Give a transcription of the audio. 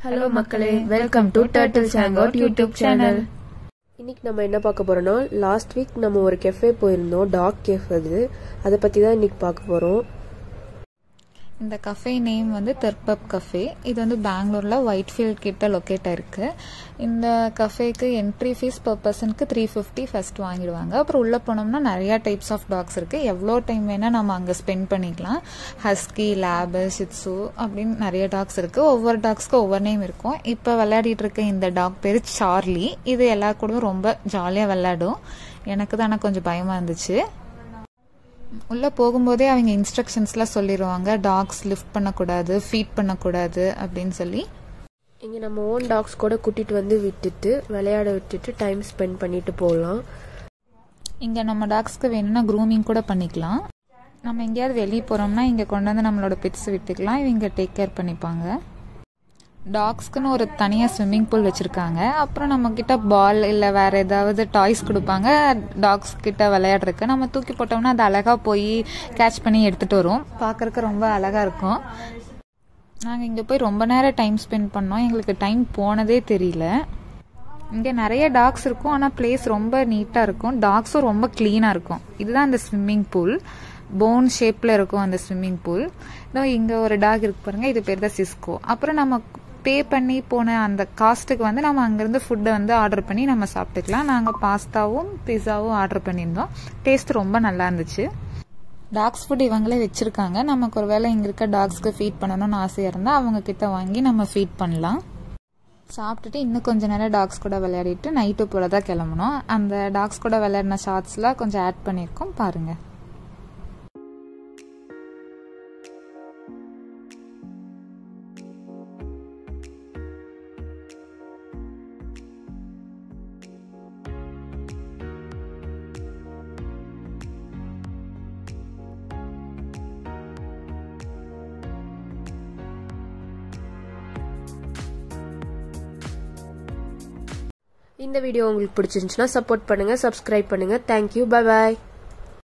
hello மக்களே welcome to turtle சாங்கோட் YouTube channel இன்னைக்கு நம்ம என்ன பார்க்க போறோம்னா லாஸ்ட் வீக் நம்ம ஒரு கெஃபே போயிருந்தோம் டாக் கேஃப் அது அதை பத்தி தான் இன்னைக்கு பார்க்க போறோம் இந்த கஃபே நேம் வந்து தெர்பப் கஃபே இது வந்து பெங்களூரில் ஒயிட்ஃபீல்ட் கிட்ட லொக்கேட் ஆயிருக்கு இந்த கஃபேக்கு என்ட்ரி ஃபீஸ் பர் பர்சனுக்கு த்ரீ ஃபிஃப்டி ஃபர்ஸ்ட் வாங்கிடுவாங்க அப்புறம் உள்ளே போனோம்னா நிறையா டைப்ஸ் ஆஃப் டாக்ஸ் இருக்குது எவ்வளோ டைம் வேணால் நம்ம அங்கே ஸ்பெண்ட் பண்ணிக்கலாம் ஹஸ்கி லேபு ஷிட்ஸு அப்படின்னு நிறைய டாக்ஸ் இருக்குது ஒவ்வொரு டாக்ஸ்க்கு ஒவ்வொரு நேம் இருக்கும் இப்போ விளையாடிட்டு இருக்க இந்த டாக் பேர் சார்லி இது எல்லா கூடவும் ரொம்ப ஜாலியாக விளையாடும் எனக்கு தான் ஆனால் கொஞ்சம் பயமாக இருந்துச்சு உள்ளே போகும்போதே அவங்க இன்ஸ்ட்ரக்ஷன்ஸ்லாம் சொல்லிடுவாங்க டாக்ஸ் லிஃப்ட் பண்ணக்கூடாது ஃபீட் பண்ணக்கூடாது அப்படின்னு சொல்லி இங்க நம்ம ஓன் டாக்ஸ் கூட கூட்டிட்டு வந்து விட்டுட்டு விளையாட விட்டுட்டு டைம் ஸ்பெண்ட் பண்ணிட்டு போகலாம் இங்கே நம்ம டாக்ஸ்க்கு வேணும்னா க்ரூமிங் கூட பண்ணிக்கலாம் நம்ம எங்கேயாவது வெளியே போகிறோம்னா இங்கே கொண்டு வந்து நம்மளோட பெட்ஸ் விட்டுக்கலாம் இவங்க டேக் கேர் பண்ணிப்பாங்க டாக்ஸ்க்குன்னு ஒரு தனியாக ஸ்விம்மிங் பூல் வச்சுருக்காங்க அப்புறம் நம்ம கிட்ட பால் இல்லை வேற ஏதாவது டாய்ஸ் கொடுப்பாங்க டாக்ஸ் கிட்ட விளையாடுறதுக்கு நம்ம தூக்கி போட்டோம்னா அது அழகாக போய் கேட்ச் பண்ணி எடுத்துகிட்டு வரும் பார்க்கறக்கு ரொம்ப அழகாக இருக்கும் நாங்கள் இங்கே போய் ரொம்ப நேரம் டைம் ஸ்பெண்ட் பண்ணோம் எங்களுக்கு டைம் போனதே தெரியல இங்கே நிறைய டாக்ஸ் இருக்கும் ஆனால் பிளேஸ் ரொம்ப நீட்டாக இருக்கும் டாக்ஸும் ரொம்ப க்ளீனாக இருக்கும் இதுதான் அந்த ஸ்விம்மிங் பூல் போன் ஷேப்பில் இருக்கும் அந்த ஸ்விம்மிங் பூல் இதோ இங்கே ஒரு டாக் இருக்கு பாருங்க இது பேர் தான் சிஸ்கோ அப்புறம் நம்ம பே பண்ணி போன அந்த காஸ்ட்டுக்கு வந்து நம்ம அங்கேருந்து ஃபுட்டை வந்து ஆர்டர் பண்ணி நம்ம சாப்பிட்டுக்கலாம் நாங்கள் பாஸ்தாவும் பிஸாவும் ஆர்டர் பண்ணியிருந்தோம் டேஸ்ட் ரொம்ப நல்லா இருந்துச்சு டாக்ஸ் ஃபுட் இவங்களே வச்சுருக்காங்க நமக்கு ஒரு வேளை இங்கே இருக்க டாக்ஸ்க்கு ஃபீட் பண்ணணும்னு ஆசையாக இருந்தால் அவங்க கிட்ட வாங்கி நம்ம ஃபீட் பண்ணலாம் சாப்பிட்டுட்டு இன்னும் கொஞ்ச நேரம் டாக்ஸ் கூட விளையாடிட்டு நைட்டு போல தான் கிளம்பணும் அந்த டாக்ஸ் கூட விளையாடின ஷார்ட்ஸ்லாம் கொஞ்சம் ஆட் பண்ணியிருக்கோம் பாருங்கள் இந்த வீடியோ உங்களுக்கு பிடிச்சிருந்துச்சுன்னா சப்போர்ட் பண்ணுங்க சப்ஸ்கிரைப் பண்ணுங்க தேங்க்யூ பை பாய்